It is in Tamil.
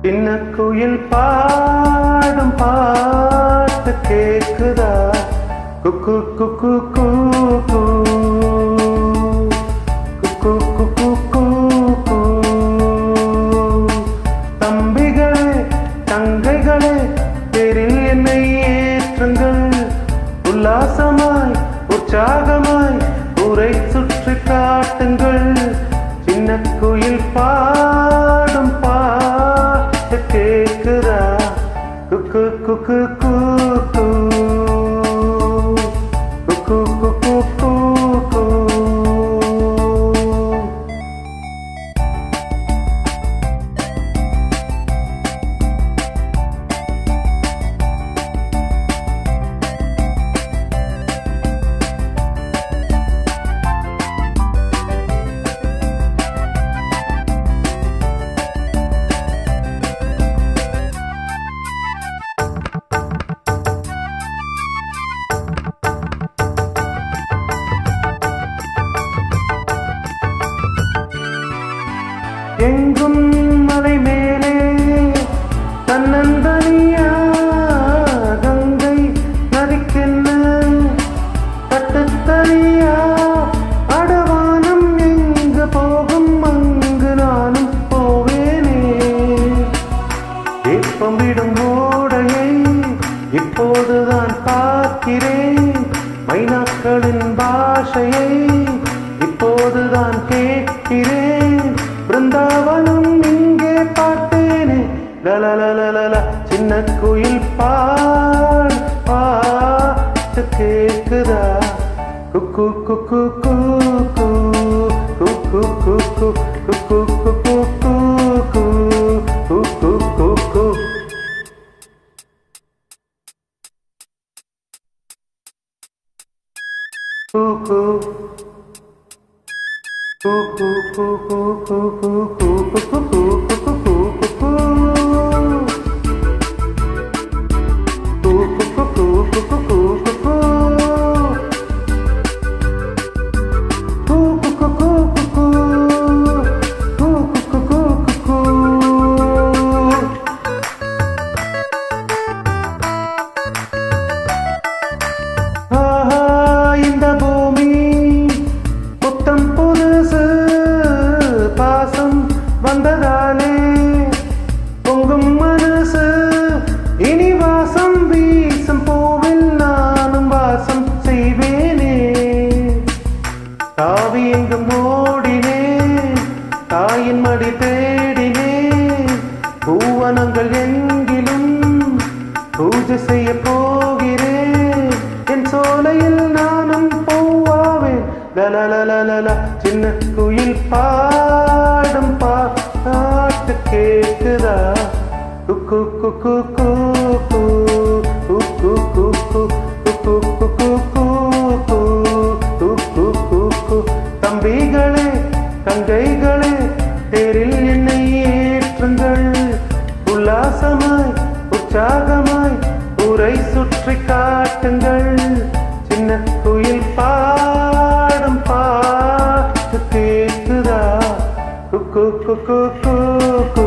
சின்ன குயில் பாடும் பாட்டு கேக்குதா குக்கு குக்கு கூ கூ. குக்கு குக்கு கூ கூ. தம்பிகளே தங்கைகளே பேரில் என்னை ஏற்றுங்கள் உல்லாசமாய் உற்சாகமாய் ஊரை சுற்றி காட்டுங்கள் சின்ன குயில் பாடும் பாட்டு கேக்குதா குக்கு குக்கு கூ கூ. குக்கு குக்கு கூ கூ. எங்கும் மலை மேலே தன்னந்தனியா கங்கை நதிக்கென்ன தட்டுத்தனியா அடவானம் எங்கு போகும் அங்கு நானும் போவேனே ஏப்பம் விடும் ஓடையை இப்போதுதான் பார்க்கிறேன் மைனாக்களின் பாஷையை இப்போதுதான் கேட்கிறேன் பிருந்தாவனம் இங்கே பார்த்தேனே லலலலலல சின்ன குயில் பால் பாட்டு கேக்குதா குக்கு குக்கு கூ கூ குக்கு குக்கு குக்கு குக்கு கூ கூ குக்கு குக்கு குக்கு குக்கு குக்கு குக்கு குக்கு குக்கு குக்கு குக்கு இந்த பூமி புத்தம் புதுசு பாசம் வந்ததாலே பொங்கும் மனசு இனி வாசம் வீசும் பூவில் நானும் வாசம் செய்வேனே தாவி எங்கும் ஓடினேன் தாயின் மடி தேடினேன் பூவனங்கள் எங்கிலும் பூஜை செய்ய போகிறேன் என் சோலையில் நானும் பூவாவேன் லலலலலல சின்ன குயில் பாடும் பாட்டு கேக்குதா குக்கு குக்கு கூ கூ குக்கு குக்கு குக்கு குக்கு கூ கூ குக்கு குக்கு தம்பிகளே தங்கைகளே தேரில் என்னை ஏற்றுங்கள் உல்லாசமாய் உற்சாகமாய் ஊரை சுற்றி காட்டுங்கள் சின்ன குயில் பாடும் பாட்டு கேக்குதா குக்கு குக்கு கூ கூ